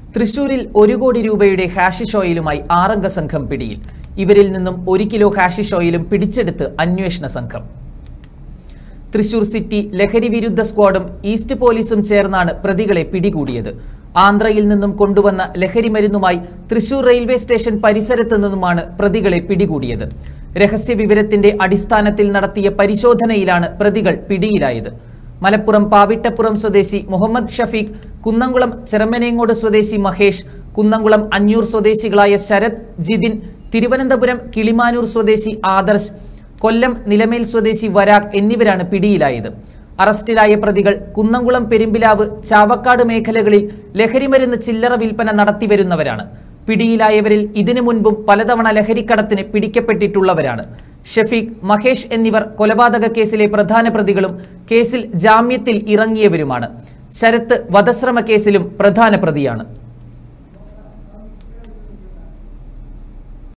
തൃശൂരിൽ ഒരു കോടി രൂപയുടെ ഹാഷിഷ് ഓയിലുമായി ആറംഗ സംഘം പിടിയിൽ ഇവരിൽ നിന്നും ഒരു കിലോ ഹാഷിഷ് ഓയിലും പിടിച്ചെടുത്ത് അന്വേഷണ സംഘം തൃശൂർ സിറ്റി ലഹരി വിരുദ്ധ സ്ക്വാഡും ഈസ്റ്റ് പോലീസും ചേർന്നാണ് പ്രതികളെ പിടികൂടിയത് ആന്ധ്രയിൽ നിന്നും കൊണ്ടുവന്ന ലഹരി മരുന്നുമായി തൃശൂർ റെയിൽവേ സ്റ്റേഷൻ പരിസരത്ത് നിന്നുമാണ് പ്രതികളെ പിടികൂടിയത് രഹസ്യ വിവരത്തിന്റെ അടിസ്ഥാനത്തിൽ നടത്തിയ പരിശോധനയിലാണ് പ്രതികൾ പിടിയിലായത് മലപ്പുറം പാവിട്ടപ്പുറം സ്വദേശി മുഹമ്മദ് ഷഫീഖ് കുന്നംകുളം ചെറമനേങ്ങോട് സ്വദേശി മഹേഷ് കുന്നംകുളം അഞ്ഞൂർ സ്വദേശികളായ ശരത് ജിതിൻ തിരുവനന്തപുരം കിളിമാനൂർ സ്വദേശി ആദർശ് കൊല്ലം നിലമേൽ സ്വദേശി വരാഗ് എന്നിവരാണ് പിടിയിലായത് അറസ്റ്റിലായ പ്രതികൾ കുന്നംകുളം പെരുമ്പിലാവ് ചാവക്കാട് മേഖലകളിൽ ലഹരിമരുന്ന് ചില്ലറ വിൽപ്പന നടത്തിവരുന്നവരാണ് പിടിയിലായവരിൽ ഇതിനു മുൻപും പലതവണ ലഹരിക്കടത്തിന് പിടിക്കപ്പെട്ടിട്ടുള്ളവരാണ് ഷഫീഖ് മഹേഷ് എന്നിവർ കൊലപാതക കേസിലെ പ്രധാന പ്രതികളും കേസിൽ ജാമ്യത്തിൽ ഇറങ്ങിയവരുമാണ് ശരത്ത് വധശ്രമ കേസിലും പ്രധാന പ്രതിയാണ്